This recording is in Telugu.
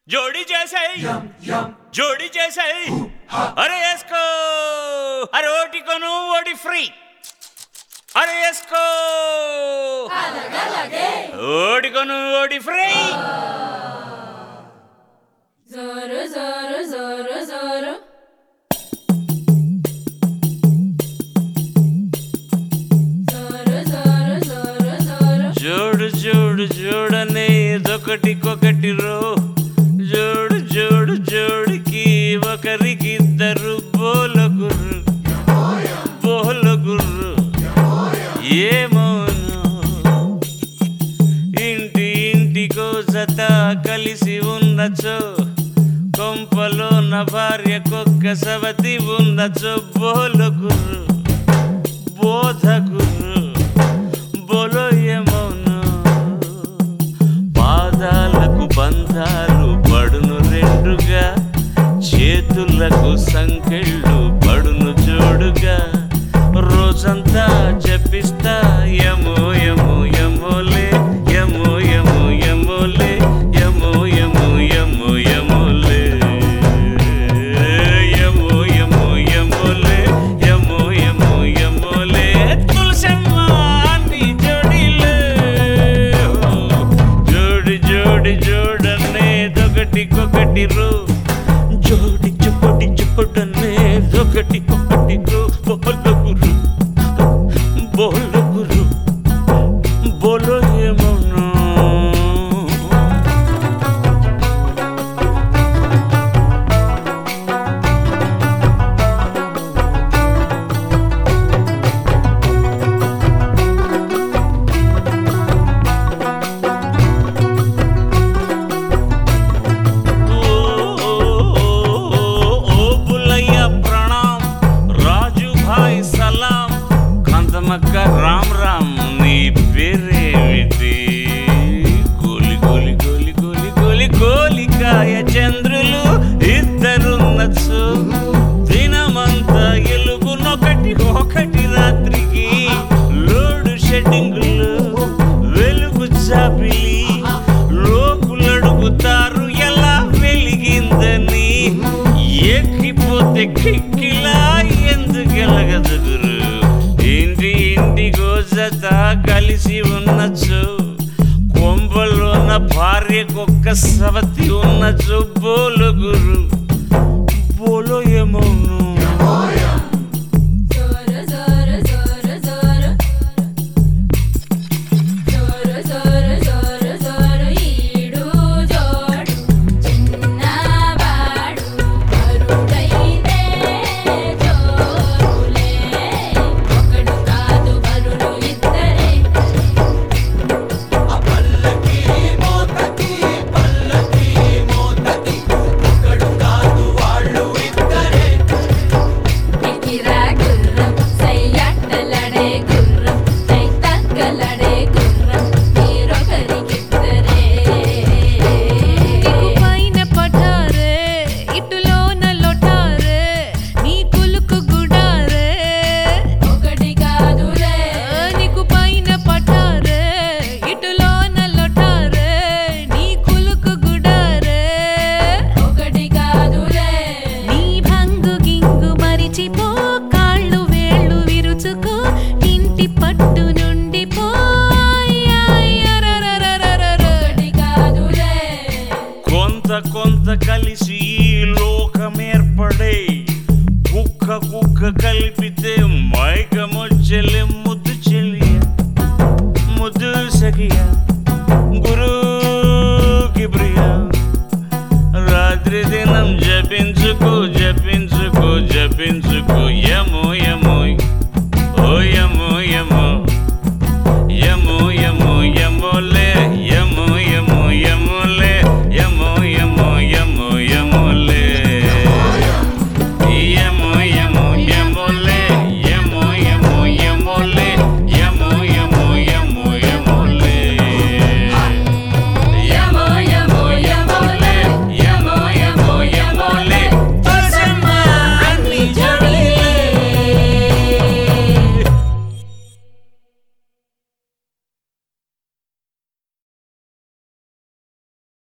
జోడి చేసాయి జోడి చేసాయి అరే వేసుకో అరే ఓటి కొను ఓటి ఫ్రీ అరే వేసుకో ఓటి కొను ఓటి ఫ్రీ జోరు జోరు జోరు జోరు జోరు జోరు జోరు జోరు జోడు జోడు జోడనే ఒకటికొకటి రో జోడు జోడు జోడికి ఒకరికిద్దరు బోలగుర్రు బోలగుర్రు ఏమోను ఇంటి ఇంటికో జత కలిసి ఉన్నచో కొంపలో నా భార్యకొక్క సవతి ఉన్నచో బోలగుర్రు బోధగుర్రు బోలో ఏమౌను పాదాలకు బంధాలు పడును రెండుగా చేతులకు సంకెళ్ళు పడును జోడుగా రోజంతా చెప్పిస్తా యమో యమో యమోలే యమో యమో యమోలే యమో యమో యమో యమోలే యమో యమో యమోలే యమో యమో యమోలే తులసమ్మ నీ జోడిలే జోడి జోడి జోడనే దొకటికొకటి రో జోడి జోడి జోడనే దొకటికొకటి రో బోలగురు బోలగురు బోలో ఏమన్నా ఓ బుల్లయ్య ప్రణాం రాజు భాయ్ సలాం కందమక్క రామ్ రామ్ నీ పేరేమిటి గోలి గోలి గోలి గోలి గోలి గోలికాయ చంద్రులు ఇద్దరున్నచ్చు దినమంతా ఎలుగునొకటి ఒకటి రాత్రికి లోడు షెడ్డింగులు వెలుగు చాపిలి లోకులడుగుతారు ఎలా వెలిగిందని ఎక్కిపోతే కిక్కిలా ఎందుకు ఎలగదు గురు ఇంటి ఇంటి గోజత కలిసి ఉన్నచ్చు కొంబలోన భార్యకొక్క సవతి ఉన్నచ్చు బోలు గురు బోలో ఏమోను జోరు జోరు జోరు జోరు జోరు జోరు జోరు జోరు ఈడు జోడు చిన్నవాడు వరుడైతే జోరులే ఒకడు కాదు వరుడు ఇద్దరే ఎకిరా గుర్రం సయ్యట్టలడే గుర్రం సై తగ్గలడే గుర్రం మీరొకరికిద్దరే పైన పఠారే ఇటులోన లొటారే నీ కులుకు గుడారే ఒకటి కాదులే నీకు పైన పఠారే ఇటులోన లొటారే నీ కులుకు గుడారే ఒకటి కాదులే నీ భంగు గింగు మరిచిపో కాళ్ళు వేళ్ళు విరుచుకో ఇంటి పట్టు నుండి పో ఒకటి కాదులే కొంత కొంత కలిసి ఈ లోకమేర్పడే కుక్క కుక్క కలిపితే మైకమొచ్చెలే ముద్దు చెల్లియ ముద్దు సఖియ